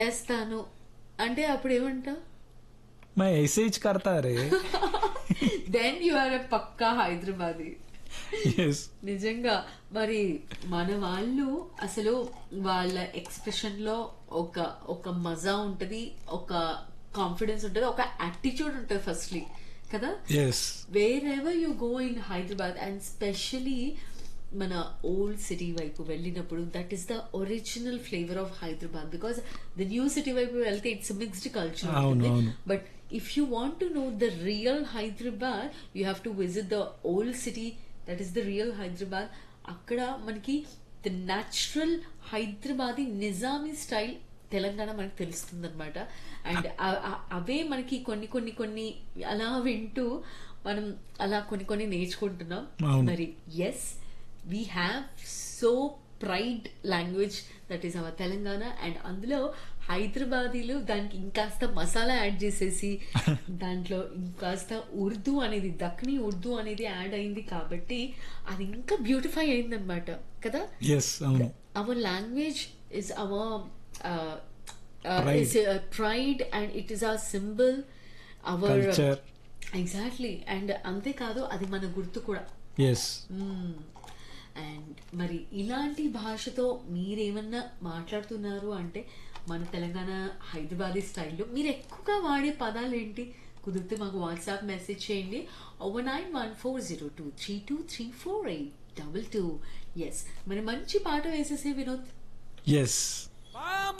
చేస్తాను అంటే అప్పుడు ఏమంటా मैं ऐसे ही करता रे దెన్ యు ఆర్ ఎ పక్కా హైదరాబాదీ यस నిజంగా మరి మన వాళ్ళు అసలు వాళ్ళ ఎక్స్ప్రెషన్ లో ఒక ఒక మజా ఉంటది ఒక కాన్ఫిడెన్స్ ఉంటది ఒక యాటిట్యూడ్ ఉంటది ఫస్ట్లీ కదా yes wherever you go in Hyderabad and specially మన ఓల్డ్ సిటీ వైపు వెళ్ళినప్పుడు that is the original flavour of Hyderabad because the new city వైపు వెళ్తే ఇట్స్ మిక్స్డ్ కల్చర్ అవును, అవును. But if you want to know the real Hyderabad you have to visit the old city that is the real Hyderabad అక్కడ మనకి the natural Hyderabadi Nizami style Telangana మనకు తెలుస్తుంది అనమాట and అవే మనకి కొన్ని కొన్ని కొన్ని అలా వింటూ మనం అలా కొన్ని కొన్ని నేర్చుకుంటున్నాం అవును. మరి yes we have so pride language that is our Telangana and అందులో హైదరాబాదీలు దానికి ఇంకాస్త మసాలా యాడ్ చేసేసి దాంట్లో ఇంకాస్త ఉర్దూ అనేది దక్ని ఉర్దూ అనేది యాడ్ అయింది కాబట్టి అది ఇంకా బ్యూటిఫై అయిందనమాట కదా यस అవును our language is our uh, uh, Pride. is a pride and it is our symbol our Culture. Exactly and అంతేకాదు అది మన గుర్తు కూడా यस అండ్ మరి ఇలాంటి భాషతో మీరేమన్నా మాట్లాడుతున్నారు అంటే మన తెలంగాణ హైదరాబాదీ స్టైల్లో మీరు ఎక్కువగా వాడే పదాలు ఏంటి కుదిరితే మాకు వాట్సాప్ మెసేజ్ చేయండి over nine one four zero two three two three four eight double two yes మరి మంచి పాట వేసేసే వినోద్ यस